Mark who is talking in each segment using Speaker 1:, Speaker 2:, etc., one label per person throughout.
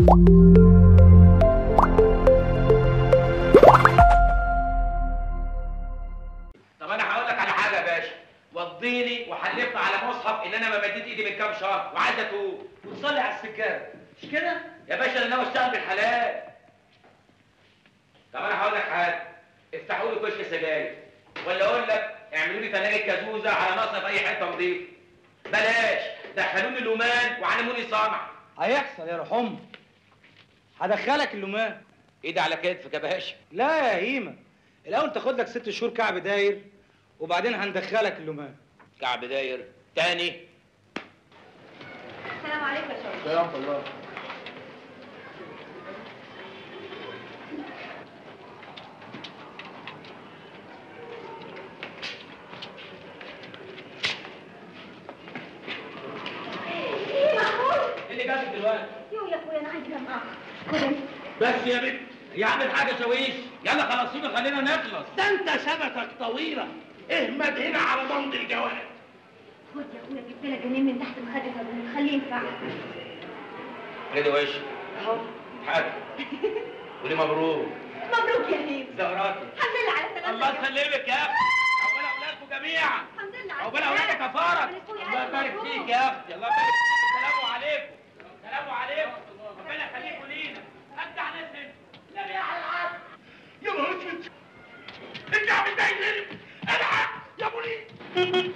Speaker 1: طب انا هقول لك على حاجه يا باشا وضيني وحلفت على مصحف ان انا ما مديت ايدي من كام شهر وعايز اتوب وتصلي على السجاده مش كده يا باشا انا ناوي اشتغل بالحلال طب انا هقول لك حاجه افتحوا لي كشك سجاير ولا اقول لك اعملوا لي ثلاجه كازوزه على ناقصه في اي حته نظيف بلاش دخلوني اللومان وعلموني صنع
Speaker 2: هيحصل يا روح امك هدخلك اللومان
Speaker 1: ايدي على كتفك يا باشا
Speaker 2: لا يا هيمه الاول تاخد لك ست شهور كعب داير وبعدين هندخلك اللومان
Speaker 1: كعب داير تاني
Speaker 3: السلام عليكم يا شوقي
Speaker 4: سلام الله
Speaker 3: ايه محمود
Speaker 1: ايه اللي جابك دلوقتي
Speaker 3: يو يا اخويا انا عايزه انام معاك خد انت
Speaker 1: بس يا بنت يا عم حاجه شويش يلا خلصونا خلينا نخلص
Speaker 4: ده انت سنتك طويله اهمد هنا على ضمن الجواز
Speaker 3: خد يا اخويا جبت لك جنين من تحت مخده ابوك خليه ينفعك
Speaker 1: رضي وش
Speaker 3: اهو
Speaker 1: حاجه قولي مبروك
Speaker 3: مبروك يا هيم
Speaker 1: زهراتي
Speaker 3: الحمد لله على السلامه
Speaker 1: الله
Speaker 3: يا أخويا.
Speaker 1: يسلمك يا اختي عقبال اولادكم جميعا
Speaker 3: الحمد لله على
Speaker 1: عقبال اولادك
Speaker 3: السلامة.
Speaker 1: كفارك
Speaker 3: يا أخويا،
Speaker 1: الله
Speaker 3: ألف
Speaker 1: يبارك
Speaker 3: مبروك.
Speaker 1: فيك يا اختي الله يبارك فيك السلام عليكم السلام عليكم ربنا يخليكم لينا ابدع نسل نبي يا العبد
Speaker 4: يا نهار اسود ارجع من ده يغلب العب يا ابو ليه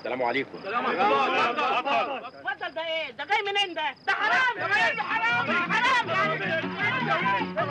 Speaker 5: السلام عليكم
Speaker 6: اتفضل ده ايه؟ ده جاي منين ده؟ ده حرام ده جاي حرام حرام يعني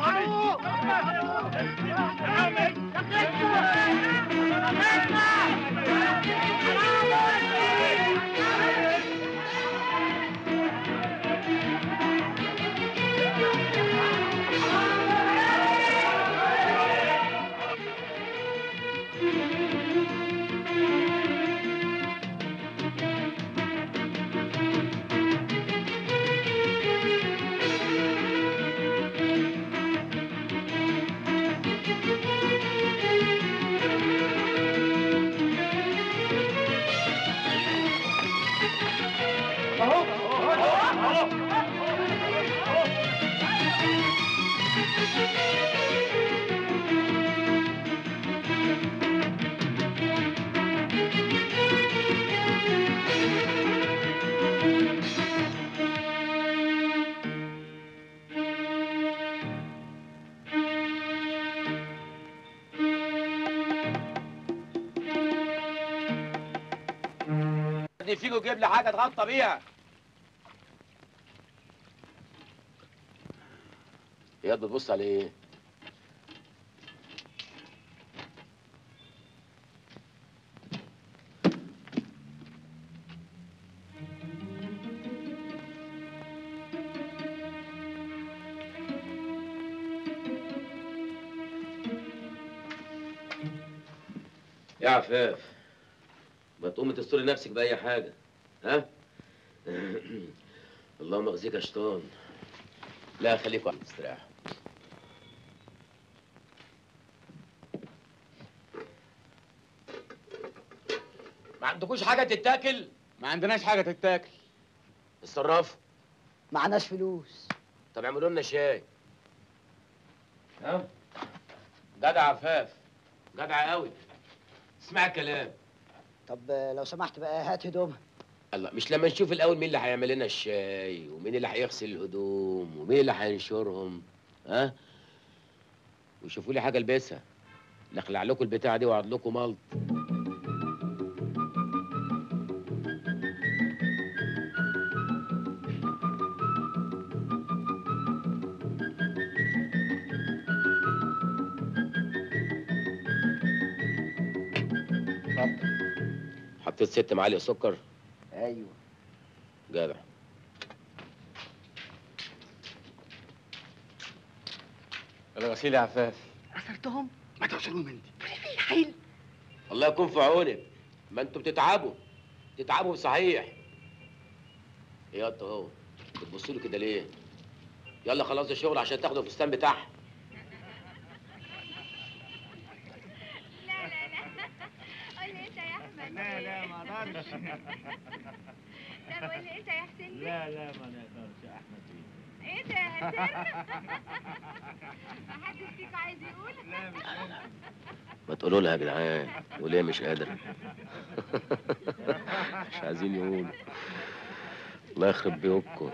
Speaker 1: دي فيكو جيب لي حاجه اتغطى بيها
Speaker 5: اياد بتبص على ايه يا عفاف ما تقومي تستوري نفسك بأي حاجة ها؟ اللهم اخزيك يا شيطان لا خليك واحد تستريح
Speaker 1: ما عندكوش حاجه تتاكل
Speaker 2: ما عندناش حاجه تتاكل
Speaker 5: اتصرفوا
Speaker 7: معناش فلوس
Speaker 5: طب اعملوا لنا شاي
Speaker 1: ها جدع عفاف
Speaker 5: جدع قوي اسمع الكلام
Speaker 7: طب آه، لو سمحت بقى هات هدومها
Speaker 5: الله مش لما نشوف الاول مين اللي هيعمل لنا الشاي ومين اللي هيغسل الهدوم ومين اللي هينشرهم ها وشوفوا لي حاجه البسها نخلع لكم البتاعه دي واقعد لكم ملط حطيت ست معالق سكر
Speaker 7: ايوه
Speaker 5: جدع
Speaker 2: الغسيل يا عفاف
Speaker 6: عصرتهم؟
Speaker 4: ما تغسلوهم انت
Speaker 6: في حيل
Speaker 5: الله يكون في عونك ما انتوا بتتعبوا بتتعبوا صحيح يا انت اهو بتبصوا له كده ليه يلا خلاص الشغل عشان تاخدوا الفستان بتاعها
Speaker 3: لا لا لا قول لي انت يا احمد
Speaker 4: لا لا ما اقدرش
Speaker 3: طب قول لي انت يا حسين
Speaker 4: لا لا ما نقدرش يا احمد بيه
Speaker 3: ايه ده يا سر محدش فيكم عايز يقول
Speaker 4: لا مش أنا.
Speaker 5: ما تقولوا لها يا جدعان وليه مش قادر مش عايزين يقولوا الله يخرب بيوتكم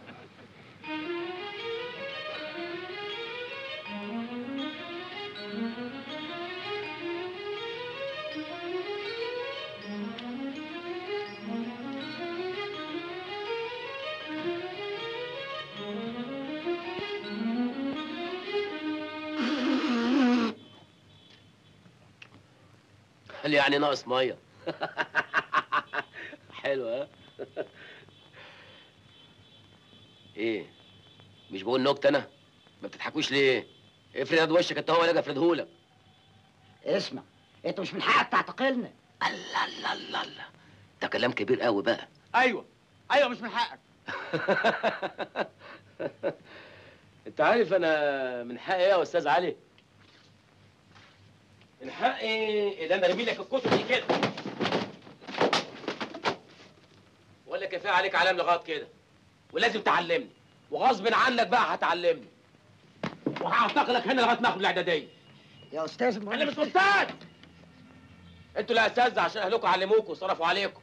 Speaker 5: قال لي يعني ناقص ميه حلو ها ايه مش بقول نكته انا ما بتضحكوش ليه افرد يد وشك انت هو انا افردهولك
Speaker 7: اسمع انت مش من حقك تعتقلنا
Speaker 5: الله الله الله الله ده كلام كبير قوي بقى
Speaker 2: ايوه ايوه مش من حقك
Speaker 5: انت عارف انا من حقي ايه يا استاذ علي من حقي ان انا ارمي لك الكتب دي كده ولا كفايه عليك علام لغايه كده ولازم تعلمني وغصب عنك بقى هتعلمني وهعتقلك هنا لغايه ما اخد الاعداديه
Speaker 7: يا استاذ
Speaker 5: انا
Speaker 7: المهم
Speaker 5: مش استاذ انتوا اللي اساتذه عشان اهلكم علموكوا وصرفوا عليكم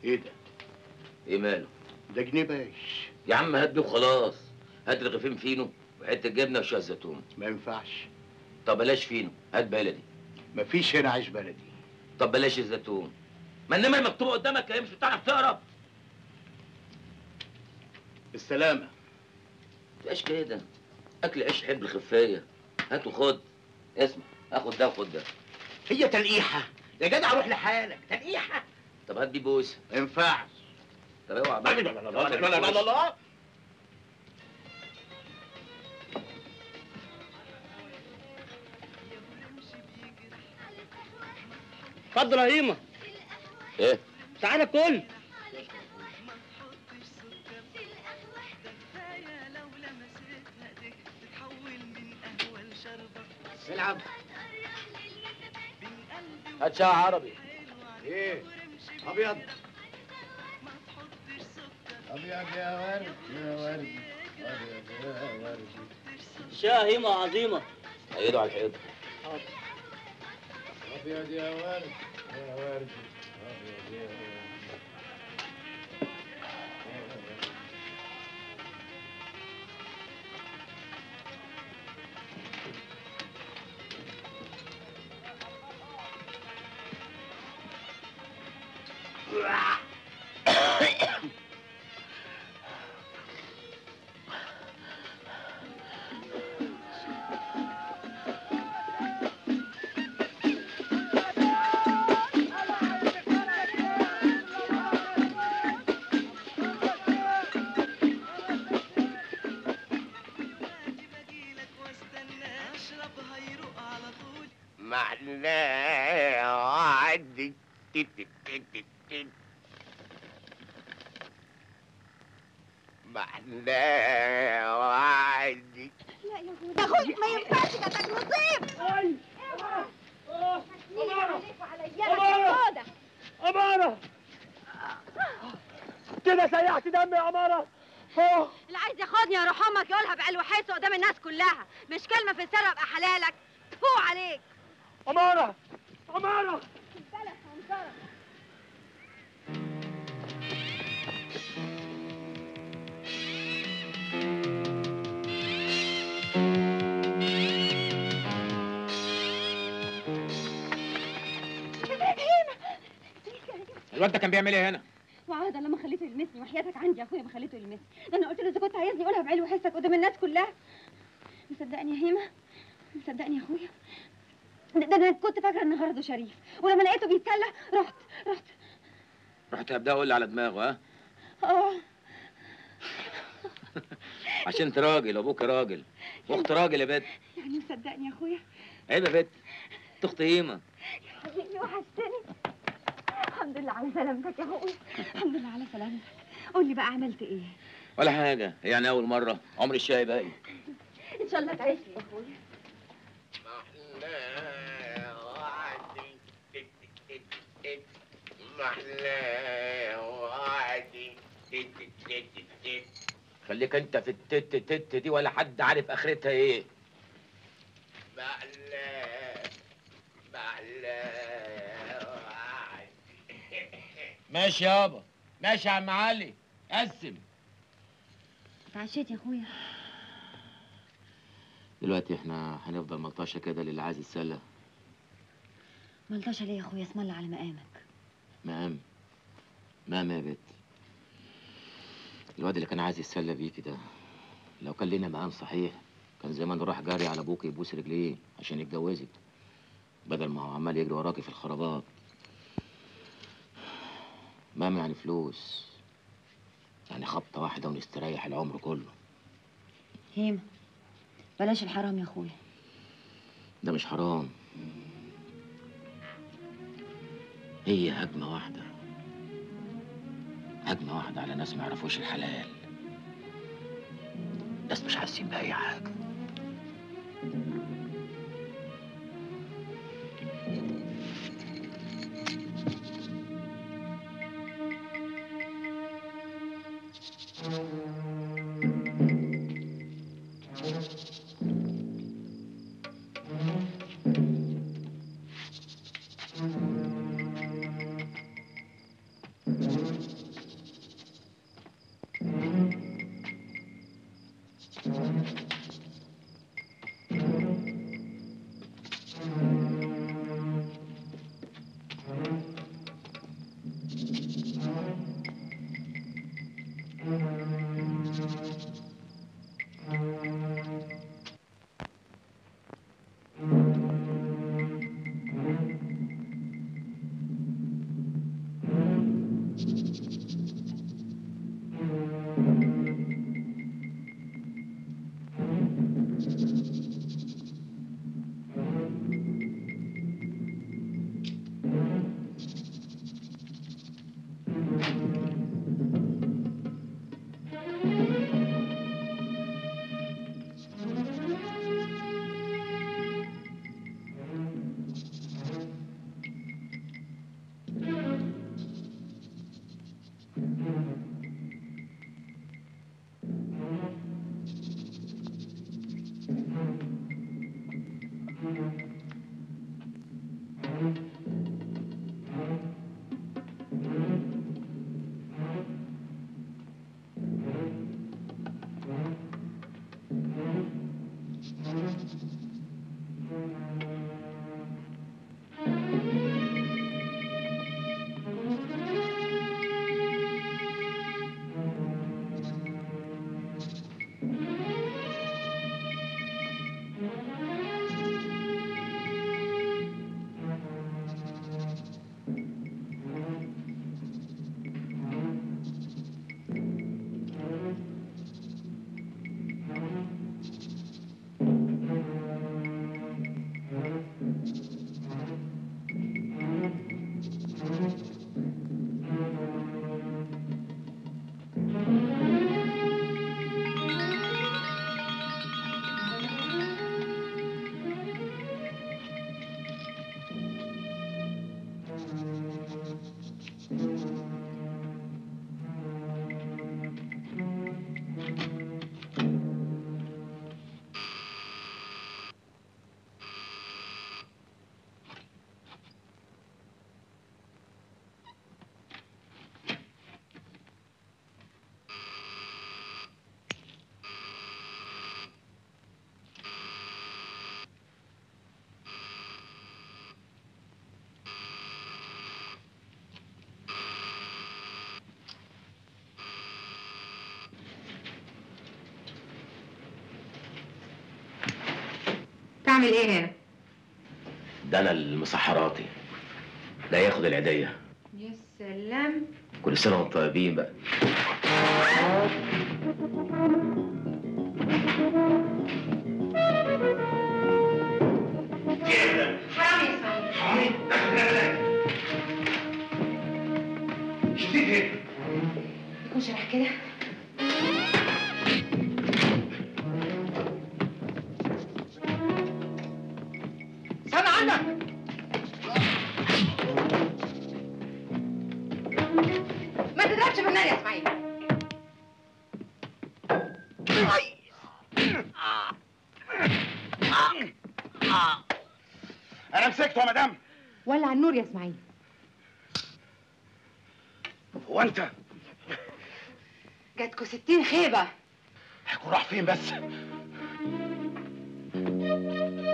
Speaker 4: ايه ده
Speaker 5: ايه ماله
Speaker 4: ده جنيه باش
Speaker 5: يا عم هات بيه وخلاص هات رغيفين فينو وحته جبنه وشويه زيتون
Speaker 4: ما ينفعش
Speaker 5: طب بلاش فينو هات بلدي
Speaker 4: مفيش هنا عيش بلدي
Speaker 5: طب بلاش الزيتون ما انما المكتوب قدامك اهي مش بتعرف تقرا
Speaker 4: بالسلامه
Speaker 5: مش كده اكل عيش حب الخفايه هات وخد اسمع اخد ده وخد ده
Speaker 4: هي تلقيحه يا جدع روح لحالك تلقيحه
Speaker 5: طب هات بيه بوسه
Speaker 4: ما ينفعش
Speaker 5: طب اوعى
Speaker 4: لا
Speaker 5: بقى.
Speaker 4: لا لا لا لا لا لا لا
Speaker 2: اتفضل يا هيمه
Speaker 5: ايه
Speaker 2: تعالى كل
Speaker 7: العب
Speaker 5: هات شاي عربي
Speaker 4: ايه ابيض ابيض يا ورد يا ورد ابيض يا ورد
Speaker 2: شاهمة عظيمة
Speaker 5: ايده على الحيط
Speaker 4: ابيض يا ورد يا ورد ابيض يا ورد
Speaker 8: محلاه عدي محلاه عدي
Speaker 3: لا يا اخويا يا اخويا ما ينفعش ده تجربتين
Speaker 6: أمارة. أمارة كده سيحت دمي يا أمارة أوه.
Speaker 3: اللي عايز ياخدني يا روح امك يقولها بعلو حس قدام الناس كلها مش كلمه في السر ابقى حلالك فوق عليك
Speaker 6: أمارة أمارة
Speaker 2: الواد ده كان بيعمل ايه هنا؟
Speaker 3: وعاد لما خليته يلمسني وحياتك عندي يا اخويا ما خليته يلمسني ده انا قلت له اذا كنت عايزني قولها بعلو حسك قدام الناس كلها مصدقني يا هيمه مصدقني يا اخويا ده ده انا كنت فاكره ان غرضه شريف ولما لقيته بيتكلم رحت رحت
Speaker 5: رحت ابدا اقول لي على دماغه ها
Speaker 3: اه
Speaker 5: عشان انت راجل وابوك راجل واخت راجل يا بت
Speaker 3: يعني مصدقني يا اخويا
Speaker 5: عيب يا بت انت اخت هيمه
Speaker 3: حبيبي وحشتني الحمد لله على سلامتك يا اخويا الحمد لله على سلامتك قول لي بقى عملت ايه
Speaker 5: ولا حاجه يعني اول مره عمر الشاي باقي
Speaker 3: ان شاء الله تعيش لي يا اخويا
Speaker 8: محلاه عدي محلاه عدي
Speaker 5: خليك انت في التت تت دي ولا حد عارف اخرتها ايه
Speaker 8: محلاه محلاه عدي
Speaker 5: ماشي يابا ماشي يا عم علي قسم
Speaker 3: اتعشيت يا اخويا
Speaker 5: دلوقتي احنا هنفضل ملطشه كده للي عايز السله
Speaker 3: ملطشه ليه يا اخويا اسم الله على مقامك
Speaker 5: مقام مقام يا بت الواد اللي كان عايز يتسلى بيكي ده لو كان لنا مقام صحيح كان زمان راح جاري على ابوك يبوس رجليه عشان يتجوزك بدل ما هو عمال يجري وراكي في الخرابات مقام يعني فلوس يعني خبطه واحده ونستريح العمر كله
Speaker 3: هيمه بلاش الحرام يا اخويا
Speaker 5: ده مش حرام هي هجمة واحدة هجمة واحدة على ناس ما يعرفوش الحلال ناس مش حاسين بأي حاجة
Speaker 9: بتعمل ايه هنا
Speaker 5: ده انا المسحراتي ده ياخد العيديه
Speaker 9: يا سلام
Speaker 5: كل سنه وانتم طيبين بقى
Speaker 9: حرام يا اسماعيل
Speaker 4: شفتيه فين؟
Speaker 9: يكون شرح كده
Speaker 6: استنى عندك
Speaker 9: ما تضربش بالنار يا اسماعيل
Speaker 4: انا مسكته يا مدام
Speaker 9: ولع النور يا اسماعيل
Speaker 4: هو انت
Speaker 9: جاتكوا ستين خيبه
Speaker 4: هيكون راح فين بس